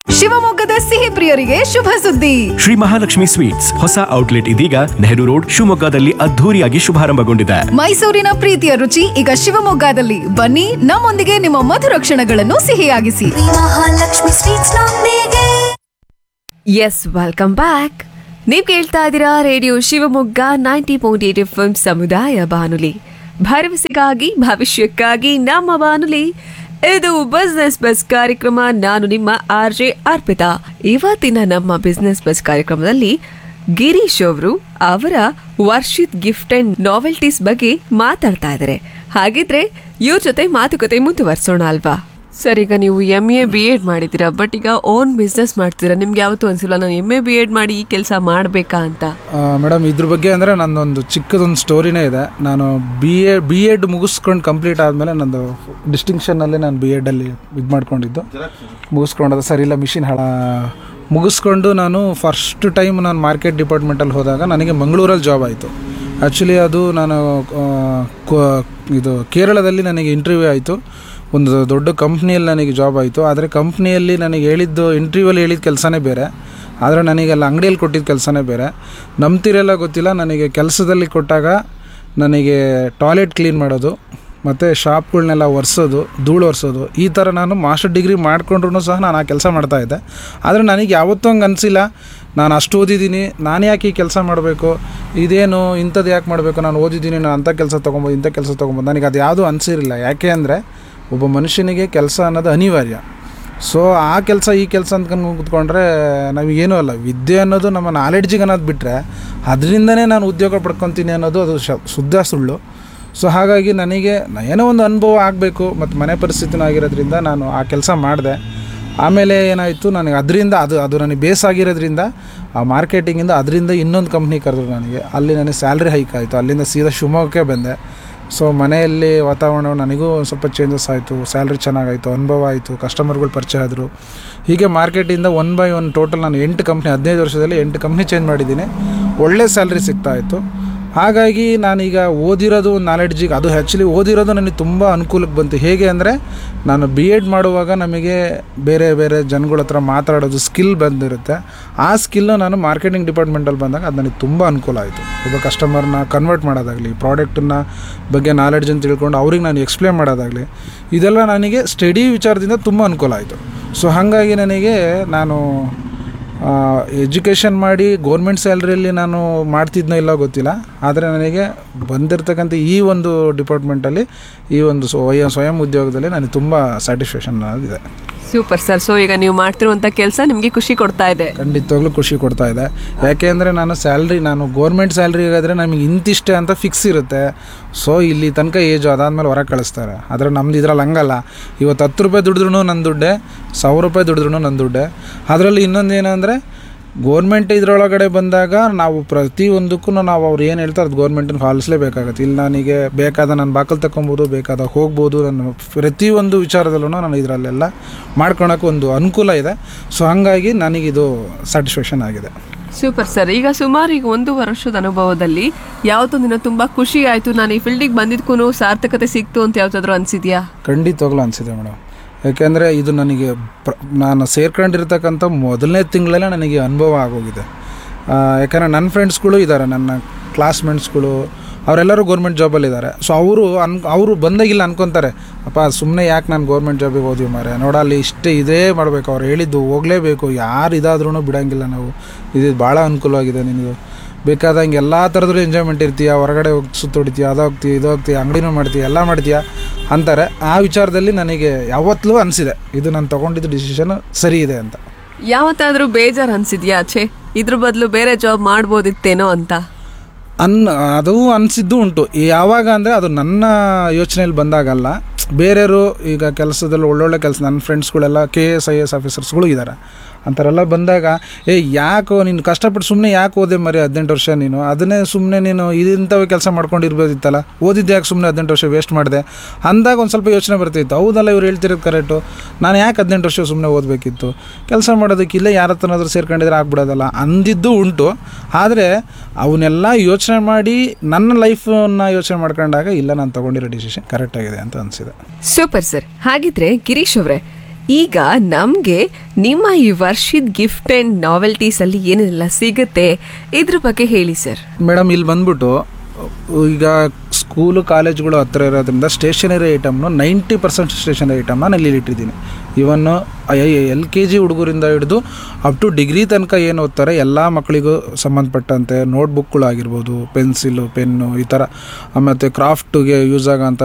ಶಿವಮೊಗ್ಗದ ಸಿಹಿ ಪ್ರಿಯರಿಗೆ ಶುಭ ಸುದ್ದಿ ಶ್ರೀ ಮಹಾಲಕ್ಷ್ಮಿ ಸ್ವೀಟ್ಸ್ ಹೊಸ ಔಟ್ಲೆಟ್ ಇದೀಗ ನೆಹರು ರೋಡ್ ಶಿವಮೊಗ್ಗದಲ್ಲಿ ಅದ್ಧೂರಿಯಾಗಿ ಶುಭಾರಂಭಗೊಂಡಿದೆ ಮೈಸೂರಿನ ಪ್ರೀತಿಯ ರುಚಿ ಈಗ ಶಿವಮೊಗ್ಗದಲ್ಲಿ ಬನ್ನಿ ನಮ್ಮೊಂದಿಗೆ ನಿಮ್ಮ ಮಧುರ ಕ್ಷಣಗಳನ್ನು ಸಿಹಿಯಾಗಿಸಿ ಮಹಾಲಕ್ಷ್ಮಿ ಸ್ವೀಟ್ಸ್ ನೊಂದಿಗೆ ಎಸ್ ವೆಲ್ಕಮ್ ಬ್ಯಾಕ್ ನೀವು ಕೇಳ್ತಾ ಇದ್ದೀರಾ radio Shivamogga ninety point eight F ಸಮುದಾಯ ಬಾನುಲಿ ಭರವಸೆಗಾಗಿ ಭವಿಷ್ಯಕ್ಕಾಗಿ ನಮ್ಮ ಬಾನುಲಿ ಇದು ಬಿಸ್ನೆಸ್ ಬಸ್ ಕಾರ್ಯಕ್ರಮ ನಾನು ನಿಮ್ಮ ಆರ್ ಜೆ ಅರ್ಪಿತಾ ಇವತ್ತಿನ ನಮ್ಮ ಬಿಸ್ನೆಸ್ ಬಸ್ ಕಾರ್ಯಕ್ರಮದಲ್ಲಿ ಗಿರೀಶ್ ಅವರು ಅವರ ವರ್ಷಿತ್ ಗಿಫ್ಟ್ ಅಂಡ್ ನಾವೆಲ್ಟೀಸ್ ಬಗ್ಗೆ ಮಾತಾಡ್ತಾ ಇದ್ದಾರೆ ಹಾಗಿದ್ರೆ ಇವ್ರ ಜೊತೆ ಮಾತುಕತೆ ಮುಂದುವರ್ಸೋಣ ಅಲ್ವಾ ಸರ್ ಈಗ ನೀವು ಎಮ್ ಎ ಬಿ ಎಡ್ ಮಾಡಿದ್ದೀರಾ ಬಟ್ ಈಗ ಓನ್ ಬಿಸ್ನೆಸ್ ಮಾಡ್ತೀರಾ ನಿಮ್ಗೆ ಯಾವತ್ತೂ ಅನ್ಸಿಲ್ಲ ನಾನು ಎಮ್ ಎ ಬಿ ಎಡ್ ಮಾಡಿ ಈ ಕೆಲಸ ಮಾಡಬೇಕಾ ಅಂತ ಮೇಡಮ್ ಇದ್ರ ಬಗ್ಗೆ ಅಂದರೆ ನನ್ನೊಂದು ಚಿಕ್ಕದೊಂದು ಸ್ಟೋರಿನೇ ಇದೆ ನಾನು ಬಿ ಎ ಬಿ ಎಡ್ ಮುಗಿಸ್ಕೊಂಡು ಕಂಪ್ಲೀಟ್ ಆದಮೇಲೆ ನಂದು ಡಿಸ್ಟಿಂಕ್ಷನಲ್ಲಿ ನಾನು ಬಿ ಎಡಲ್ಲಿ ಇದು ಮಾಡ್ಕೊಂಡಿದ್ದು ಮುಗಿಸ್ಕೊಂಡದ್ದು ಸರಿ ಇಲ್ಲ ಮಿಷಿನ್ ಹಾಳ ಮುಗಿಸ್ಕೊಂಡು ನಾನು ಫಸ್ಟ್ ಟೈಮ್ ನಾನು ಮಾರ್ಕೆಟ್ ಡಿಪಾರ್ಟ್ಮೆಂಟಲ್ಲಿ ಹೋದಾಗ ನನಗೆ ಮಂಗಳೂರಲ್ಲಿ ಜಾಬ್ ಆಯಿತು ಆ್ಯಕ್ಚುಲಿ ಅದು ನಾನು ಆ, ಕೊ- ಇದು ಕೇರಳದಲ್ಲಿ ನನಗೆ ಇಂಟರ್ವ್ಯೂ ಆಯಿತು ಒಂದು ದೊಡ್ಡ ಕಂಪ್ನಿಯಲ್ಲಿ ನನಗೆ ಜಾಬ್ ಆಯಿತು ಆದರೆ ಕಂಪ್ನಿಯಲ್ಲಿ ನನಗೆ ಹೇಳಿದ್ದು ಇಂಟರ್ವ್ಯೂವಲ್ಲಿ ಹೇಳಿದ ಕೆಲಸನೇ ಬೇರೆ ಆದರೆ ನನಗೆಲ್ಲ ಅಂಗಡಿಯಲ್ಲಿ ಕೊಟ್ಟಿದ್ದ ಕೆಲಸನೇ ಬೇರೆ ನಂಬ್ತಿರಲ್ಲ ಗೊತ್ತಿಲ್ಲ ನನಗೆ ಕೆಲಸದಲ್ಲಿ ಕೊಟ್ಟಾಗ ನನಗೆ ಟಾಯ್ಲೆಟ್ ಕ್ಲೀನ್ ಮಾಡೋದು ಮತ್ತು ಶಾಪ್ಗಳ್ನೆಲ್ಲ ಒರೆಸೋದು ಧೂಳು ಒರೆಸೋದು ಈ ಥರ ನಾನು ಮಾಸ್ಟರ್ ಡಿಗ್ರಿ ಮಾಡ್ಕೊಂಡ್ರು ಸಹ ನಾನು ಆ ಕೆಲಸ ಮಾಡ್ತಾಯಿದ್ದೆ ಆದರೆ ನನಗೆ ಯಾವತ್ತೂ ಹಂಗೆ ಅನಿಸಿಲ್ಲ ನಾನು ಅಷ್ಟು ಓದಿದ್ದೀನಿ ನಾನು ಯಾಕೆ ಈ ಕೆಲಸ ಮಾಡಬೇಕು ಇದೇನು ಇಂಥದ್ದು ಯಾಕೆ ಮಾಡಬೇಕು ನಾನು ಓದಿದ್ದೀನಿ ನಾನು ಅಂಥ ಕೆಲಸ ತೊಗೊಬೋದು ಇಂಥ ಕೆಲಸ ತೊಗೊಬೋದು ನನಗೆ ಅದು ಯಾವುದೂ ಅನಿಸಿರಲಿಲ್ಲ ಯಾಕೆ ಅಂದರೆ ಒಬ್ಬ ಮನುಷ್ಯನಿಗೆ ಕೆಲಸ ಅನ್ನೋದು ಅನಿವಾರ್ಯ ಸೊ ಆ ಕೆಲಸ ಈ ಕೆಲಸ ಅಂದ್ಕೊಂಡು ಕೂತ್ಕೊಂಡ್ರೆ ನಮಗೇನೂ ಅಲ್ಲ ವಿದ್ಯೆ ಅನ್ನೋದು ನಮ್ಮ ನಾಲೆಡ್ಜಿಗೆ ಅನ್ನೋದು ಬಿಟ್ಟರೆ ಅದರಿಂದನೇ ನಾನು ಉದ್ಯೋಗ ಪಡ್ಕೊತೀನಿ ಅನ್ನೋದು ಅದು ಶ ಶುದ್ಧ ಸುಳ್ಳು ಸೊ ಹಾಗಾಗಿ ನನಗೆ ನ- ಏನೋ ಒಂದು ಅನುಭವ ಆಗಬೇಕು ಮತ್ತು ಮನೆ ಪರಿಸ್ಥಿತಿನೂ ಆಗಿರೋದ್ರಿಂದ ನಾನು ಆ ಕೆಲಸ ಮಾಡಿದೆ ಆಮೇಲೆ ಏನಾಯಿತು ನನಗೆ ಅದರಿಂದ ಅದು ಅದು ನನಗೆ ಬೇಸ್ ಆಗಿರೋದ್ರಿಂದ ಆ ಮಾರ್ಕೆಟಿಂಗಿಂದ ಅದರಿಂದ ಇನ್ನೊಂದು ಕಂಪ್ನಿ ಕರೆದ್ರು ನನಗೆ ಅಲ್ಲಿ ನನಗೆ ಸ್ಯಾಲ್ರಿ ಹೈಕ್ ಆಯಿತು ಅಲ್ಲಿಂದ ಸೀದಾ ಶಿವಮೊಗ್ಗಕ್ಕೆ ಬಂದೆ ಸೊ ಮನೆಯಲ್ಲಿ ವಾತಾವರಣ ನನಗೂ ಒಂದು ಸ್ವಲ್ಪ ಚೇಂಜಸ್ ಆಯಿತು ಸ್ಯಾಲ್ರಿ ಚೆನ್ನಾಗಾಯಿತು ಅನುಭವ ಆಯಿತು ಕಸ್ಟಮರ್ಗಳು ಪರಿಚಯ ಆದರು ಹೀಗೆ ಮಾರ್ಕೆಟಿಂದ ಒನ್ ಬೈ ಒನ್ ಟೋಟಲ್ ನಾನು ಎಂಟು ಕಂಪ್ನಿ ಹದಿನೈದು ವರ್ಷದಲ್ಲಿ ಎಂಟು ಕಂಪ್ನಿ ಚೇಂಜ್ ಮಾಡಿದ್ದೀನಿ ಒಳ್ಳೆ ಸ್ಯಾಲ್ರಿ ಸಿಗ್ತಾ ಇತ್ತು ಹಾಗಾಗಿ ನಾನೀಗ ಓದಿರೋದು ನಾಲೆಡ್ಜಿಗೆ ಅದು ಆ್ಯಕ್ಚುಲಿ ಓದಿರೋದು ನನಗೆ ತುಂಬ ಅನುಕೂಲಕ್ಕೆ ಬಂತು ಹೇಗೆ ಅಂದರೆ ನಾನು ಬಿ ಎಡ್ ಮಾಡುವಾಗ ನಮಗೆ ಬೇರೆ ಬೇರೆ ಜನಗಳ ಹತ್ರ ಮಾತಾಡೋದು ಸ್ಕಿಲ್ ಬಂದಿರುತ್ತೆ ಆ ಸ್ಕಿಲ್ಲು ನಾನು ಮಾರ್ಕೆಟಿಂಗ್ ಡಿಪಾರ್ಟ್ಮೆಂಟಲ್ಲಿ ಬಂದಾಗ ಅದು ನನಗೆ ತುಂಬ ಅನುಕೂಲ ಆಯಿತು ಒಬ್ಬ ಕಸ್ಟಮರ್ನ ಕನ್ವರ್ಟ್ ಮಾಡೋದಾಗಲಿ ಪ್ರಾಡಕ್ಟನ್ನ ಬಗ್ಗೆ ನಾಲೆಡ್ಜನ್ನು ತಿಳ್ಕೊಂಡು ಅವ್ರಿಗೆ ನಾನು ಎಕ್ಸ್ಪ್ಲೇನ್ ಮಾಡೋದಾಗಲಿ ಇದೆಲ್ಲ ನನಗೆ ಸ್ಟಡಿ ವಿಚಾರದಿಂದ ತುಂಬ ಅನುಕೂಲ ಆಯಿತು ಸೊ ಹಾಗಾಗಿ ನನಗೆ ನಾನು ಎಜುಕೇಷನ್ ಮಾಡಿ ಗೋರ್ಮೆಂಟ್ ಸ್ಯಾಲ್ರಿಯಲ್ಲಿ ನಾನು ಮಾಡ್ತಿದ್ನೋ ಇಲ್ಲ ಗೊತ್ತಿಲ್ಲ ಆದರೆ ನನಗೆ ಬಂದಿರತಕ್ಕಂಥ ಈ ಒಂದು ಡಿಪಾರ್ಟ್ಮೆಂಟಲ್ಲಿ ಈ ಒಂದು ಸ್ವಯಂ ಸ್ವಯಂ ಉದ್ಯೋಗದಲ್ಲಿ ನನಗೆ ತುಂಬ ಸ್ಯಾಟಿಸ್ಫ್ಯಾಕ್ಷನ್ ಇದೆ ಸೂಪರ್ ಸರ್ ಸೊ ಈಗ ನೀವು ಮಾಡ್ತಿರುವಂತ ಕೆಲಸ ನಿಮ್ಗೆ ಖುಷಿ ಕೊಡ್ತಾ ಇದೆ ಖಂಡಿತವಾಗ್ಲೂ ಖುಷಿ ಕೊಡ್ತಾ ಇದೆ ಯಾಕೆ ಅಂದರೆ ನಾನು ಸ್ಯಾಲ್ರಿ ನಾನು ಗೋರ್ಮೆಂಟ್ ಸ್ಯಾಲ್ರಿ ಆದರೆ ನಮಗೆ ಇಂತಿಷ್ಟೇ ಅಂತ ಫಿಕ್ಸ್ ಇರುತ್ತೆ ಸೊ ಇಲ್ಲಿ ತನಕ ಏಜು ಅದಾದಮೇಲೆ ಹೊರಗೆ ಕಳಿಸ್ತಾರೆ ಆದರೆ ನಮ್ದು ಇದ್ರಲ್ಲಿ ಹಂಗಲ್ಲ ಇವತ್ತು ಹತ್ತು ರೂಪಾಯಿ ದುಡಿದ್ರೂ ನನ್ನ ದುಡ್ಡೆ ಸಾವಿರ ರೂಪಾಯಿ ದುಡಿದ್ರೂ ನನ್ನ ದುಡ್ಡೆ ಅದರಲ್ಲಿ ಇನ್ನೊಂದು ಏನಂದರೆ ಗೋರ್ಮೆಂಟ್ ಇದರೊಳಗಡೆ ಬಂದಾಗ ನಾವು ಪ್ರತಿಯೊಂದಕ್ಕೂ ನಾವು ಅವ್ರು ಏನು ಹೇಳ್ತಾರೆ ಅದು ಗೌರ್ಮೆಂಟನ್ನು ಪಾಲಿಸಲೇಬೇಕಾಗತ್ತೆ ಇಲ್ಲಿ ನನಗೆ ಬೇಕಾದ ನಾನು ಬಾಕಲ್ ತಗೊಬೋದು ಬೇಕಾದ ಹೋಗ್ಬೋದು ನಾನು ಪ್ರತಿಯೊಂದು ವಿಚಾರದಲ್ಲೂ ನಾನು ಇದರಲ್ಲೆಲ್ಲ ಮಾಡ್ಕೊಳಕ್ಕೆ ಒಂದು ಅನುಕೂಲ ಇದೆ ಸೊ ಹಾಗಾಗಿ ನನಗಿದು ಸ್ಯಾಟಿಸ್ಫ್ಯಾಕ್ಷನ್ ಆಗಿದೆ ಸೂಪರ್ ಸರ್ ಈಗ ಸುಮಾರು ಈಗ ಒಂದು ವರ್ಷದ ಅನುಭವದಲ್ಲಿ ಯಾವತ್ತೊಂದು ದಿನ ತುಂಬಾ ಖುಷಿ ಆಯ್ತು ನಾನು ಈ ಫೀಲ್ಡಿಗೆ ಬಂದಿದ್ಕೂ ಸಾರ್ಥಕತೆ ಸಿಕ್ತು ಅಂತ ಯಾವತ್ತಾದ್ರೂ ಅನ್ಸಿದ್ಯಾ ಖಂಡಿತವಾಗ್ಲೂ ಅನಿಸಿದೆ ಮೇಡಮ್ ಯಾಕೆಂದರೆ ಇದು ನನಗೆ ಪ್ರ ನಾನು ಸೇರ್ಕೊಂಡಿರ್ತಕ್ಕಂಥ ಮೊದಲನೇ ತಿಂಗಳಲ್ಲೇ ನನಗೆ ಅನುಭವ ಆಗೋಗಿದೆ ಆ, ಯಾಕಂದರೆ ನನ್ನ ಫ್ರೆಂಡ್ಸ್ಗಳು ಇದ್ದಾರೆ ನನ್ನ ಕ್ಲಾಸ್ಮೇಟ್ಸ್ಗಳು ಅವರೆಲ್ಲರೂ ಗೌರ್ಮೆಂಟ್ ಜಾಬಲ್ಲಿದ್ದಾರೆ ಸೊ ಅವರು ಅನ್ ಅವರು ಬಂದಾಗಿಲ್ಲ ಅನ್ಕೊತಾರೆ ಅಪ್ಪ ಸುಮ್ಮನೆ ಯಾಕೆ ನಾನು ಗೌರ್ಮೆಂಟ್ ಜಾಬಿಗೆ ಹೋದ್ವಿ ಮಾರೆ ನೋಡ ಅಲ್ಲಿ ಇಷ್ಟೇ ಇದೇ ಮಾಡಬೇಕು ಅವ್ರು ಹೇಳಿದ್ದು ಹೋಗಲೇಬೇಕು ಯಾರು ಇದಾದ್ರೂ ಬಿಡೋಂಗಿಲ್ಲ ನಾವು ಇದು ಭಾಳ ಅನುಕೂಲವಾಗಿದೆ ನಿನಗೆ ಬೇಕಾದಂಗೆ ಎಲ್ಲ ಥರದ್ರೂ ಎಂಜಾಯ್ಮೆಂಟ್ ಇರ್ತೀಯ ಹೊರಗಡೆ ಹೋಗಿ ಸುತ್ತೊಡಿತೀಯ ಅದು ಹೋಗ್ತೀಯ ಇದು ಹೋಗ್ತೀಯ ಅಂಗಡಿನೂ ಮಾಡ್ತೀಯ ಎಲ್ಲ ಮಾಡ್ತೀಯ ಅಂತಾರೆ ಆ ವಿಚಾರದಲ್ಲಿ ನನಗೆ ಯಾವತ್ತಲೂ ಅನಿಸಿದೆ ಇದು ನಾನು ತೊಗೊಂಡಿದ್ದು ಡಿಸಿಷನ್ ಸರಿ ಇದೆ ಅಂತ ಯಾವತ್ತಾದ್ರೂ ಬೇಜಾರ್ ಅನ್ಸಿದ್ಯಾ ಛೇ ಇದ್ರ ಬದಲು ಬೇರೆ ಜಾಬ್ ಮಾಡ್ಬೋದಿತ್ತೇನೋ ಅಂತ ಅನ್ ಅದು ಅನಿಸಿದ್ದು ಉಂಟು ಯಾವಾಗ ಅಂದರೆ ಅದು ನನ್ನ ಯೋಚನೆಯಲ್ಲಿ ಬಂದಾಗಲ್ಲ ಬೇರೆಯವರು ಈಗ ಕೆಲಸದಲ್ಲಿ ಒಳ್ಳೊಳ್ಳೆ ಕೆಲಸ ನನ್ನ ಫ್ರೆಂಡ್ಸ್ಗಳೆಲ್ಲ ಕೆ ಎಸ್ ಐ ಎಸ್ ಆಫೀಸರ್ಸ್ಗಳು ಇದ್ದಾರೆ ಅಂಥವರೆಲ್ಲ ಬಂದಾಗ ಏ ಯಾಕೋ ನೀನು ಕಷ್ಟಪಟ್ಟು ಸುಮ್ಮನೆ ಯಾಕೆ ಓದೆ ಮರಿ ಹದಿನೆಂಟು ವರ್ಷ ನೀನು ಅದನ್ನೇ ಸುಮ್ಮನೆ ನೀನು ಇಂಥವೇ ಕೆಲಸ ಮಾಡ್ಕೊಂಡಿರ್ಬೋದಿತ್ತಲ್ಲ ಓದಿದ್ದು ಯಾಕೆ ಸುಮ್ಮನೆ ಹದಿನೆಂಟು ವರ್ಷ ವೇಸ್ಟ್ ಮಾಡಿದೆ ಅಂದಾಗ ಒಂದು ಸ್ವಲ್ಪ ಯೋಚನೆ ಬರ್ತಿತ್ತು ಹೌದಲ್ಲ ಇವ್ರು ಹೇಳ್ತಿರೋದು ಕರೆಕ್ಟು ನಾನು ಯಾಕೆ ಹದಿನೆಂಟು ವರ್ಷ ಸುಮ್ಮನೆ ಓದಬೇಕಿತ್ತು ಕೆಲಸ ಮಾಡೋದಕ್ಕೆ ಇಲ್ಲೇ ಯಾರ ಹತ್ರನಾದ್ರೂ ಸೇರ್ಕೊಂಡಿದ್ರೆ ಆಗ್ಬಿಡೋದಲ್ಲ ಅಂದಿದ್ದು ಉಂಟು ಆದರೆ ಅವನ್ನೆಲ್ಲ ಯೋಚನೆ ಮಾಡಿ ನನ್ನ ಲೈಫನ್ನ ಯೋಚನೆ ಮಾಡ್ಕೊಂಡಾಗ ಇಲ್ಲ ನಾನು ತೊಗೊಂಡಿರೋ ಡಿಸಿಷನ್ ಕರೆಕ್ಟಾಗಿದೆ ಅಂತ ಅನಿಸಿದೆ ಸೂಪರ್ ಸರ್ ಹಾಗಿದ್ರೆ ಗಿರೀಶ್ ಅವ್ರೆ ಈಗ ನಮಗೆ ನಿಮ್ಮ ಈ ವರ್ಷದ ಗಿಫ್ಟ್ ಆ್ಯಂಡ್ ನಾವೆಲ್ಟೀಸ್ ಅಲ್ಲಿ ಏನೆಲ್ಲ ಸಿಗುತ್ತೆ ಇದ್ರ ಬಗ್ಗೆ ಹೇಳಿ ಸರ್ ಮೇಡಮ್ ಇಲ್ಲಿ ಬಂದ್ಬಿಟ್ಟು ಈಗ ಸ್ಕೂಲು ಕಾಲೇಜ್ಗಳು ಹತ್ತಿರ ಇರೋದ್ರಿಂದ ಸ್ಟೇಷನರಿ ಐಟಮ್ನು ನೈಂಟಿ ಪರ್ಸೆಂಟ್ ಸ್ಟೇಷನರಿ ಐಟಮ್ನ ನಾನು ಇಲ್ಲಿ ಇಟ್ಟಿದ್ದೀನಿ ಇವನ್ನು ಎಲ್ ಕೆ ಜಿ ಹುಡುಗರಿಂದ ಹಿಡಿದು ಅಪ್ ಟು ಡಿಗ್ರಿ ತನಕ ಏನು ಓದ್ತಾರೆ ಎಲ್ಲ ಮಕ್ಕಳಿಗೂ ಸಂಬಂಧಪಟ್ಟಂತೆ ನೋಟ್ಬುಕ್ಗಳಾಗಿರ್ಬೋದು ಪೆನ್ಸಿಲು ಪೆನ್ನು ಈ ಥರ ಮತ್ತು ಕ್ರಾಫ್ಟ್ಗೆ ಯೂಸ್ ಆಗೋಂಥ